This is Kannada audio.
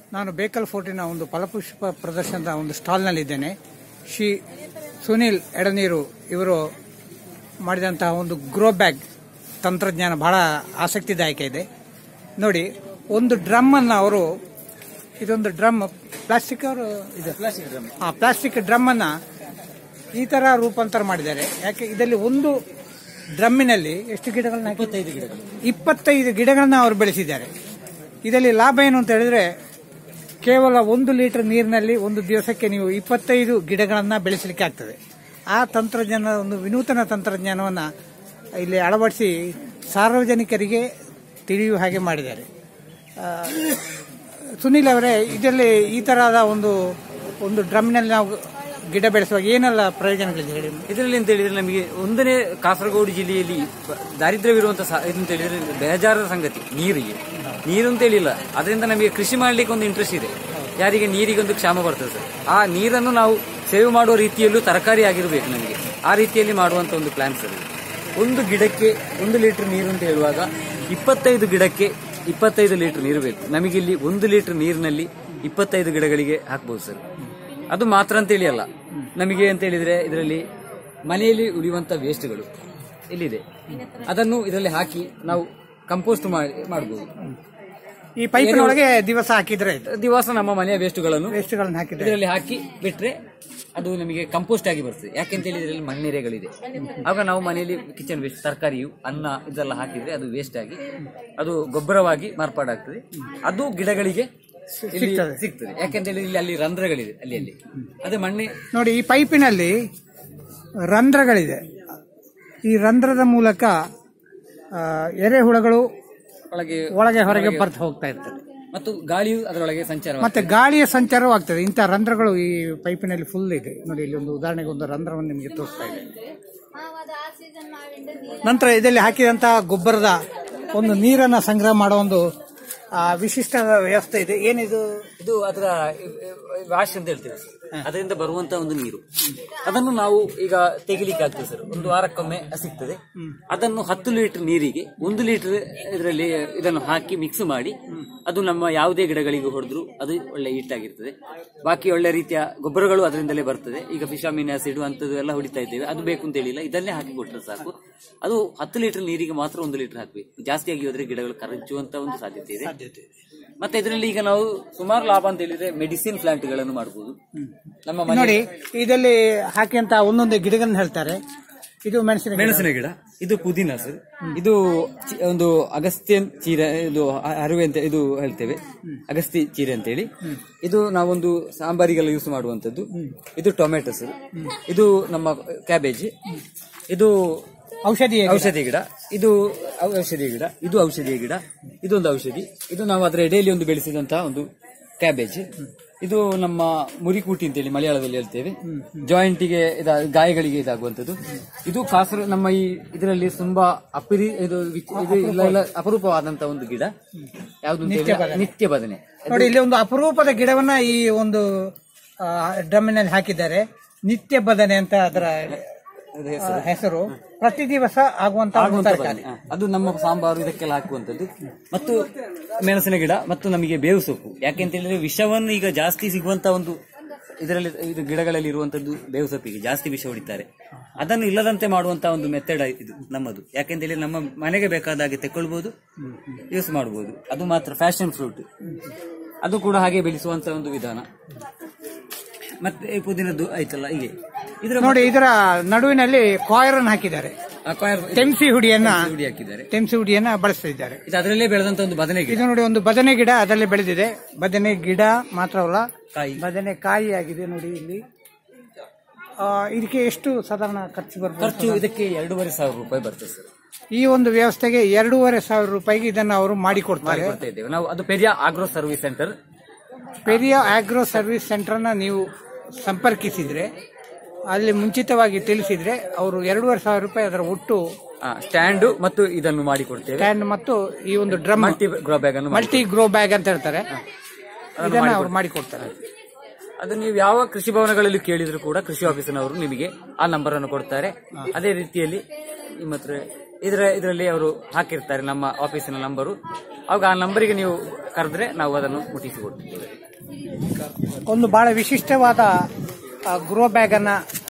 ನಾನು ಬೇಕಲ್ ಫೋರ್ಟಿನ ಒಂದು ಫಲಪುಷ್ಪ ಪ್ರದರ್ಶನದ ಒಂದು ಸ್ಟಾಲ್ನಲ್ಲಿದ್ದೇನೆ ಶ್ರೀ ಸುನಿಲ್ ಎಡನೀರು ಇವರು ಮಾಡಿದಂತಹ ಒಂದು ಗ್ರೋ ಬ್ಯಾಗ್ ತಂತ್ರಜ್ಞಾನ ಬಹಳ ಆಸಕ್ತಿದಾಯಕ ಇದೆ ನೋಡಿ ಒಂದು ಡ್ರಮ್ ಅನ್ನು ಅವರು ಇದೊಂದು ಡ್ರಮ್ ಪ್ಲಾಸ್ಟಿಕ್ ಅವರು ಇದು ಆ ಪ್ಲಾಸ್ಟಿಕ್ ಡ್ರಮ್ ಅನ್ನ ಈ ತರ ರೂಪಾಂತರ ಮಾಡಿದ್ದಾರೆ ಯಾಕೆ ಇದರಲ್ಲಿ ಒಂದು ಡ್ರಮ್ಮಿನಲ್ಲಿ ಎಷ್ಟು ಗಿಡಗಳನ್ನ ಇಪ್ಪತ್ತೈದು ಗಿಡಗಳು ಇಪ್ಪತ್ತೈದು ಗಿಡಗಳನ್ನ ಅವರು ಬೆಳೆಸಿದ್ದಾರೆ ಇದರಲ್ಲಿ ಲಾಭ ಏನು ಅಂತ ಹೇಳಿದ್ರೆ ಕೇವಲ ಒಂದು ಲೀಟರ್ ನೀರಿನಲ್ಲಿ ಒಂದು ದಿವಸಕ್ಕೆ ನೀವು ಇಪ್ಪತ್ತೈದು ಗಿಡಗಳನ್ನ ಬೆಳೆಸಲಿಕ್ಕೆ ಆಗ್ತದೆ ಆ ತಂತ್ರಜ್ಞಾನ ಒಂದು ವಿನೂತನ ತಂತ್ರಜ್ಞಾನವನ್ನ ಇಲ್ಲಿ ಅಳವಡಿಸಿ ಸಾರ್ವಜನಿಕರಿಗೆ ತಿಳಿಯುವ ಹಾಗೆ ಮಾಡಿದ್ದಾರೆ ಆ, ಸುನಿಲ್ ಅವರೇ ಇದರಲ್ಲಿ ಈ ತರಹದ ಒಂದು ಒಂದು ಡ್ರಮ್ನಲ್ಲಿ ನಾವು ಗಿಡ ಬೆಳೆಸುವಾಗ ಏನೆಲ್ಲ ಪ್ರಯೋಜನಗಳಿದೆ ಹೇಳಿ ಇದರಲ್ಲಿ ಅಂತ ಹೇಳಿದ್ರೆ ನಮಗೆ ಒಂದನೇ ಕಾಸರಗೋಡು ಜಿಲ್ಲೆಯಲ್ಲಿ ಬ- ದಾರಿದ್ರ್ಯವಿರುವಂತ ಸ- ಇದು ಅಂತ ಹೇಳಿದ್ರೆ ಬೇಜಾರದ ಸಂಗತಿ ನೀರಿಗೆ ನೀರು ಅಂತ ಹೇಳಿಲ್ಲ ಅದರಿಂದ ನಮಗೆ ಕೃಷಿ ಮಾಡ್ಲಿಕ್ಕೆ ಒಂದು ಇಂಟ್ರೆಸ್ಟ್ ಇದೆ ಯಾರಿಗೆ ನೀರಿಗೆ ಒಂದು ಕ್ಷಾಮ ಬರ್ತದೆ ಸರ್ ಆ ನೀರನ್ನು ನಾವು ಸೇವ್ ಮಾಡುವ ರೀತಿಯಲ್ಲೂ ತರಕಾರಿ ಆಗಿರಬೇಕು ನಮಗೆ ಆ ರೀತಿಯಲ್ಲಿ ಮಾಡುವಂತ ಒಂದು ಪ್ಲಾನ್ ಸರ್ ಇದು. ಒಂದು ಗಿಡಕ್ಕೆ ಒಂದು ಲೀಟರ್ ನೀರು ಅಂತ ಹೇಳುವಾಗ ಇಪ್ಪತ್ತೈದು ಗಿಡಕ್ಕೆ ಇಪ್ಪತ್ತೈದು ಲೀಟರ್ ನೀರು ಬೇಕು ನಮಗಿಲ್ಲಿ ಒಂದು ಲೀಟರ್ ನೀರಿನಲ್ಲಿ ಇಪ್ಪತ್ತೈದು ಗಿಡಗಳಿಗೆ ಹಾಕ್ಬೋದು ಸರ್ ಅದು ಮಾತ್ರ ಅಂತೇಳಿ ಅಲ್ಲ ನಮಗೆ ಅಂತ ಹೇಳಿದ್ರೆ ಇದರಲ್ಲಿ ಮನೆಯಲ್ಲಿ ಉಳಿಯುವಂತ ವೇಸ್ಟ್ಗಳು ಇಲ್ಲಿದೆ ಅದನ್ನು ಇದರಲ್ಲಿ ಹಾಕಿ ನಾವು ಕಂಪೋಸ್ಟ್ ಮಾಡಿ ಮಾಡಬಹುದು ಈ ಪೈಪಿನೊಳಗೆ ದಿವಸ ಹಾಕಿದ್ರೆ ಆಯ್ತು ದಿವಸ ನಮ್ಮ ಮನೆಯ ವೇಸ್ಟ್ಗಳನ್ನು ವೇಸ್ಟ್ಗಳನ್ನ ಹಾಕಿದ್ರೆ ಇದರಲ್ಲಿ ಹಾಕಿ ಬಿಟ್ರೆ ಅದು ನಮಗೆ ಕಂಪೋಸ್ಟ್ ಆಗಿ ಬರ್ತದೆ ಯಾಕೆಂತ ಹೇಳಿದ್ರೆ ಇದರಲ್ಲಿ ಮಣ್ಣೆರೆಗಳಿದೆ ಆಗ ನಾವು ಮನೆಯಲ್ಲಿ ಕಿಚನ್ ವೇಸ್ಟ್ ತರಕಾರಿಯು ಅನ್ನ ಇದೆಲ್ಲ ಹಾಕಿದ್ರೆ ಅದು ವೇಸ್ಟ್ ಆಗಿ ಅದು ಗೊಬ್ಬರವಾಗಿ ಮಾರ್ಪಾಡಾಗ್ತದೆ ಅದು ಗಿಡಗಳಿಗೆ ಇಲ್ಲಿ ಸಿಗ್ತದೆ. ಸಿಗ್ತದೆ ಯಾಕೆಂತ ಹೇಳಿದ್ರೆ ಇಲ್ಲಿ ಅಲ್ಲಿ ರಂಧ್ರಗಳಿದೆ ಅಲ್ಲಿ ಅಲ್ಲಿ ಅದೇ ಮಣ್ಣೆ ನೋಡಿ ಈ ಪೈಪಿನಲ್ಲಿ ರಂಧ್ರಗಳಿದೆ ಈ ರಂಧ್ರದ ಮೂಲಕ ಆ, ಎರೆಹುಳಗಳು ಒಳಗೆ ಒಳಗೆ ಹೊರಗೆ ಬರ್ತಾ ಹೋಗ್ತಾ ಇರ್ತದೆ ಮತ್ತು ಗಾಳಿಯು ಅದರೊಳಗೆ ಸಂಚಾರ ಮತ್ತೆ ಗಾಳಿಯ ಸಂಚಾರವೂ ಆಗ್ತದೆ ಇಂಥ ರಂಧ್ರಗಳು ಈ ಪೈಪಿನಲ್ಲಿ ಫುಲ್ ಇದೆ ನೋಡಿ ಇಲ್ಲಿ ಒಂದು ಉದಾಹರಣೆಗೆ ಒಂದು ರಂಧ್ರವನ್ನು ನಿಮಗೆ ತೋರಿಸ್ತಾ ಇದೆ ನಂತರ ಇದರಲ್ಲಿ ಹಾಕಿದಂತಹ ಗೊಬ್ಬರದ ಒಂದು ನೀರನ್ನ ಸಂಗ್ರಹ ಮಾಡುವ ಒಂದು ಆ, ವಿಶಿಷ್ಟ ವ್ಯವಸ್ಥೆ ಇದೆ ಏನಿದು ಇದು ಅದರ ವಾಶ್ ಅಂತ ಹೇಳ್ತೇವೆ ಅದರಿಂದ ಬರುವಂತ ಒಂದು ನೀರು ಅದನ್ನು ನಾವು ಈಗ ತೆಗಿಲಿಕ್ಕೆ ಆಗ್ತದೆ ಸರ್ ಒಂದು ವಾರಕ್ಕೊಮ್ಮೆ ಸಿಗ್ತದೆ ಅದನ್ನು ಹತ್ತು ಲೀಟರ್ ನೀರಿಗೆ ಒಂದು ಲೀಟರ್ ಇದರಲ್ಲಿ ಇದನ್ನು ಹಾಕಿ ಮಿಕ್ಸ್ ಮಾಡಿ ಅದು ನಮ್ಮ ಯಾವುದೇ ಗಿಡಗಳಿಗೆ ಹೊಡೆದ್ರು ಅದು ಒಳ್ಳೆ ಆಗಿರ್ತದೆ ಬಾಕಿ ಒಳ್ಳೆ ರೀತಿಯ ಗೊಬ್ಬರಗಳು ಅದರಿಂದಲೇ ಬರ್ತದೆ ಈಗ ಫಿಶಾಮಿನ್ ಆಸಿಡ್ ಅಂತದ್ದು ಎಲ್ಲ ಹೊಡಿತಾ ಇದ್ದೇವೆ ಅದು ಬೇಕು ಅಂತ ಹೇಳಿಲ್ಲ ಇದನ್ನೇ ಹಾಕಿ ಕೊಟ್ಟರೆ ಸಾಕು ಅದು ಹತ್ತು ಲೀಟರ್ ನೀರಿಗೆ ಮಾತ್ರ ಒಂದು ಲೀಟರ್ ಹಾಕಬೇಕು ಜಾಸ್ತಿ ಆಗಿ ಹೋದ್ರೆ ಗಿಡಗಳು ಕರಚುವಂತ ಒಂದು ಸಾಧ್ಯತೆ ಇದೆ ಮತ್ತೆ ಇದರಲ್ಲಿ ಈಗ ನಾವು ಸುಮಾರು ಲಾಭ ಅಂತ ಹೇಳಿದ್ರೆ ಮೆಡಿಸಿನ್ ಪ್ಲಾಂಟ್ ಗಳನ್ನು ಮಾಡಬಹುದು ನಮ್ಮ ಮನೆ ನೋಡಿ ಇದರಲ್ಲಿ ಹಾಕಿದಂತ ಒಂದೊಂದು ಗಿಡಗಳನ್ನ ಹೇಳ್ತಾರೆ ಇದು ಮೆಣಸಿನ ಗಿಡ. ಮೆಣಸಿನ ಗಿಡ ಇದು ಪುದೀನ ಸರ್ ಇದು ಚಿ- ಒಂದು ಅಗಸ್ತ್ಯನ್ ಚೀರೆ ಇದು ಹ- ಹರಿವೆ ಅಂತ ಇದು ಹೇಳ್ತೇವೆ ಅಗಸ್ತಿ ಚೀರೆ ಅಂತೇಳಿ ಇದು ನಾವೊಂದು ಸಾಂಬಾರಿಗೆಲ್ಲ ಯೂಸ್ ಮಾಡುವಂತದ್ದು ಇದು ಟೊಮೆಟೊ ಸರ್ ಇದು ನಮ್ಮ ಕ್ಯಾಬೇಜ್ ಇದು ಔಷಧಿ ಔಷಧಿ ಗಿಡ ಇದು ಔ- ಔಷಧಿ ಗಿಡ ಇದು ಔಷಧಿಯ ಗಿಡ ಇದೊಂದು ಔಷಧಿ ಇದು ನಾವು ಅದರ ಎಡೆಯಲ್ಲಿ ಒಂದು ಬೆಳೆಸಿದಂತಹ ಒಂದು ಕ್ಯಾಬೇಜ್ ಇದು ನಮ್ಮ ಮುರಿಕೂಟಿ ಅಂತೇಳಿ ಮಲಯಾಳದಲ್ಲಿ ಹೇಳ್ತೇವೆ ಜಾಯಿಂಟಿಗೆ ಇದ ಗಾಯಗಳಿಗೆ ಇದಾಗುವಂತದ್ದು ಇದು ಕಾಸರ ನಮ್ಮ ಈ ಇದರಲ್ಲಿ ತುಂಬಾ ಅಪಿರಿ ಇದು ವಿಚ್- ಇದು ಇಲ್ಲ ಇಲ್ಲ ಅಪರೂಪವಾದಂತಹ ಒಂದು ಗಿಡ ಯಾವುದು ಅಂತ ಹೇಳಿದ್ರೆ ನಿತ್ಯ ಬದನೆ ನೋಡಿ ಇಲ್ಲಿ ಒಂದು ಅಪರೂಪದ ಗಿಡವನ್ನ ಈ ಒಂದು ಆ, ಡ್ರಮ್ಮಿನಲ್ಲಿ ಹಾಕಿದ್ದಾರೆ ನಿತ್ಯ ಬದನೆ ಅಂತ ಅದರ ಆ, ಹೆಸರು ಪ್ರತಿ ದಿವಸ ಆಗುವಂತ ಒಂದು ತರಕಾರಿ ಹ, ಅದು ನಮ್ಮ ಸಾಂಬಾರು ಇದಕ್ಕೆಲ್ಲ ಹಾಕುವಂತದ್ದು ಮತ್ತು ಮೆಣಸಿನ ಗಿಡ ಮತ್ತು ನಮಗೆ ಬೇವು ಸೊಪ್ಪು ಯಾಕೆಂತ ಹೇಳಿದ್ರೆ ವಿಷವನ್ನು ಈಗ ಜಾಸ್ತಿ ಸಿಗುವಂತ ಒಂದು ಇದರಲ್ಲಿ ಇದು ಗಿಡಗಳಲ್ಲಿ ಇರುವಂತದ್ದು ಬೇವು ಸೊಪ್ಪಿಗೆ ಜಾಸ್ತಿ ವಿಷ ಹೊಡಿತಾರೆ ಅದನ್ನು ಇಲ್ಲದಂತೆ ಮಾಡುವಂತ ಒಂದು ಮೆಥಡ್ ಇದು ನಮ್ಮದು ಯಾಕೆಂತ ಹೇಳಿ ನಮ್ಮ ಮನೆಗೆ ಬೇಕಾದ ಹಾಗೆ ತೆಕ್ಕೊಳ್ಬಹುದು ಯೂಸ್ ಮಾಡಬಹುದು ಅದು ಮಾತ್ರ ಫ್ಯಾಷನ್ ಫ್ರೂಟ್ ಅದು ಕೂಡ ಹಾಗೆ ಬೆಳೆಸುವಂತ ಒಂದು ವಿಧಾನ ಮತ್ತೆ ಪುದೀನದ್ದು ಆಯ್ತಲ್ಲ ಹೀಗೆ ಇದರ ನೋಡಿ ಇದರ ನಡುವಿನಲ್ಲಿ ಕಾಯರ್ ಅನ್ನು ಹಾಕಿದ್ದಾರೆ ಅಕ್ವೈರ್ ತೆಮ್ಸಿ ಹುಡಿಯನ್ನ ಹುಡಿ ಹಾಕಿದ್ದಾರೆ ತೆಮ್ಸಿ ಹುಡಿಯನ್ನ ಬಳಸ್ತಾ ಇದ್ದಾರೆ ಇದು ಅದರಲ್ಲೇ ಬೆಳೆದಂತ ಒಂದು ಬದನೆ ಗಿಡ ಇದು ನೋಡಿ ಒಂದು ಬದನೆ ಗಿಡ ಅದರಲ್ಲಿ ಬೆಳೆದಿದೆ ಬದನೆ ಗಿಡ ಮಾತ್ರವಲ್ಲ ಕಾಯಿ ಬದನೆ ಕಾಯಿ ಆಗಿದೆ ನೋಡಿ ಇಲ್ಲಿ ಆ, ಇದಕ್ಕೆ ಎಷ್ಟು ಸಾಧಾರಣ ಖರ್ಚು ಬರ್ಬೋದು ಖರ್ಚು ಇದಕ್ಕೆ ಎರಡೂವರೆ ಸಾವಿರ ರೂಪಾಯಿ ಬರ್ತದೆ ಸರ್ ಈ ಒಂದು ವ್ಯವಸ್ಥೆಗೆ ಎರಡೂವರೆ ಸಾವಿರ ರೂಪಾಯಿಗೆ ಇದನ್ನು ಅವರು ಮಾಡಿಕೊಡ್ತಾರೆ ಕೊಡ್ತಾ ಇದ್ದೇವೆ ನಾವು ಅದು Periya agro service centre Periya agro service ಸೆಂಟರ್ನ ನೀವು ಸಂಪರ್ಕಿಸಿದ್ರೆ ಅಲ್ಲಿ ಮುಂಚಿತವಾಗಿ ತಿಳಿಸಿದ್ರೆ ಅವರು ಎರಡೂವರೆ ಸಾವಿರ ರೂಪಾಯಿ ಅದರ ಒಟ್ಟು ಸ್ಟ್ಯಾಂಡ್ ಮತ್ತು ಇದನ್ನು ಮಾಡಿ ಕೊಡ್ತೇವೆ ಸ್ಟ್ಯಾಂಡ್ ಮತ್ತು ಈ ಒಂದು ಡ್ರಮ್ ಮಲ್ಟಿ ಗ್ರೋ ಬ್ಯಾಗ್ ಅನ್ನು ಮಾಡಿ- ಮಲ್ಟಿ ಗ್ರೋ ಬ್ಯಾಗ್ ಅಂತ ಹೇಳ್ತಾರೆ ಇದನ್ನ ಅವ್ರು ಮಾಡಿಕೊಡ್ತಾರೆ ಅದು ನೀವು ಯಾವ ಕೃಷಿ ಭವನಗಳಲ್ಲಿ ಕೇಳಿದ್ರು ಕೂಡ ಕೃಷಿ ಆಫೀಸಿನವರು ನಿಮಗೆ ಆ ನಂಬರ್ ಅನ್ನು ಕೊಡ್ತಾರೆ ಅದೇ ರೀತಿಯಲ್ಲಿ ನಿಮ್ಮ ಹತ್ರ ಇದರ ಇದರಲ್ಲಿ ಅವರು ಹಾಕಿರ್ತಾರೆ ನಮ್ಮ ಆಫೀಸಿನ ನಂಬರು ಅವಾಗ ಆ ನಂಬರಿಗೆ ನೀವು ಕರೆದ್ರೆ ನಾವು ಅದನ್ನು ಮುಟ್ಟಿಸಿಕೊಡ್ತೀವಿ ಒಂದು ಬಹಳ ವಿಶಿಷ್ಟವಾದ ಗ್ರೋ ಬ್ಯಾಗ್ ಅನ್ನ